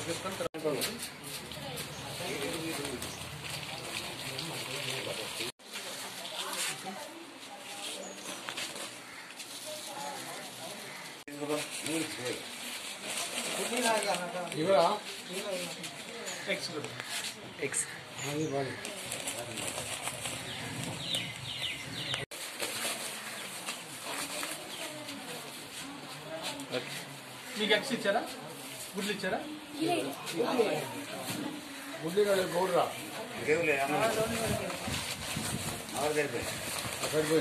ఇవరా X X అది బాగా మీకు ఎక్స్ ఇచ్చారా గుడ్లు ఇచ్చారా గుడ్డి గౌడ్రా దేవులే అమ్మ ఆరు తెలిపే అక్కడ పోయి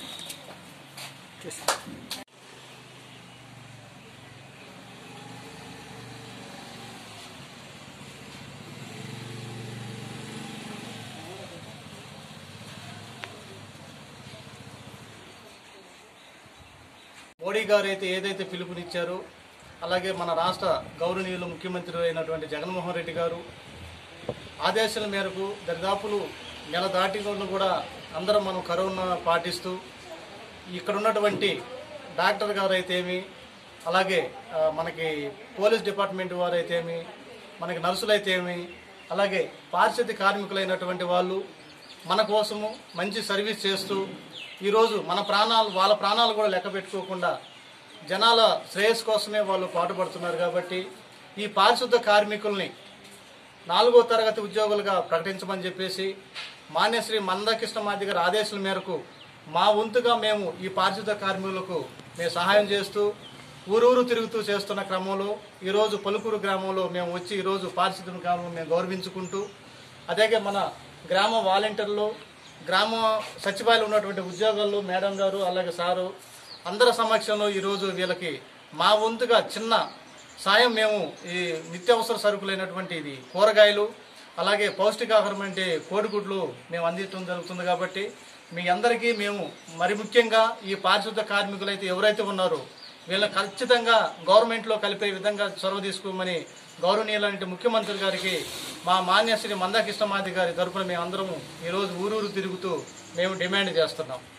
మోడీ గారు అయితే ఏదైతే పిలుపునిచ్చారో అలాగే మన రాష్ట్ర గౌరవనీయులు ముఖ్యమంత్రి అయినటువంటి జగన్మోహన్ రెడ్డి గారు ఆదేశాల మేరకు దరిదాపులు నెల దాటిలో కూడా అందరం మనం కరోనా పాటిస్తూ ఇక్కడ ఉన్నటువంటి డాక్టర్ గారు అయితేమి అలాగే ఆ, మనకి పోలీస్ డిపార్ట్మెంట్ వారు అయితేమి మనకి నర్సులు అయితేమి అలాగే పారిశుద్ధ్య కార్మికులైనటువంటి వాళ్ళు మన కోసము మంచి సర్వీస్ చేస్తూ ఈరోజు మన ప్రాణాలు వాళ్ళ ప్రాణాలు కూడా లెక్క పెట్టుకోకుండా జనాల శ్రేయస్ కోసమే వాళ్ళు పాటుపడుతున్నారు కాబట్టి ఈ పారిశుద్ధ కార్మికుల్ని నాలుగో తరగతి ఉద్యోగులుగా ప్రకటించమని చెప్పేసి మాన్యశ్రీ మందకృష్ణమాది గారి ఆదేశాల మేరకు మా వంతుగా మేము ఈ పారిశుద్ధ కార్మికులకు మేము సహాయం చేస్తూ ఊరూరు తిరుగుతూ చేస్తున్న క్రమంలో ఈరోజు పలుకూరు గ్రామంలో మేము వచ్చి ఈరోజు పారిశుద్ధ గ్రామం మేము గౌరవించుకుంటూ అదేగే మన గ్రామ వాలంటీర్లు గ్రామ సచివాలయంలో ఉన్నటువంటి ఉద్యోగాలు మేడం గారు అలాగే సారు అందరి సమక్షంలో ఈరోజు వీళ్ళకి మా వంతుగా చిన్న సాయం మేము ఈ నిత్యావసర సరుకులైనటువంటి ఇది కూరగాయలు అలాగే పౌష్టికాహారం అంటే కోడిగుడ్లు మేము అందించడం జరుగుతుంది కాబట్టి మీ అందరికీ మేము మరి ముఖ్యంగా ఈ పారిశుద్ధ కార్మికులు అయితే ఎవరైతే ఉన్నారో వీళ్ళని ఖచ్చితంగా గవర్నమెంట్లో కలిపే విధంగా చొరవ తీసుకోమని గౌరవనీయులైన ముఖ్యమంత్రి గారికి మా మాన్య శ్రీ మందాకృష్ణమాది గారి తరపున మేము అందరము ఈరోజు ఊరూరు తిరుగుతూ మేము డిమాండ్ చేస్తున్నాం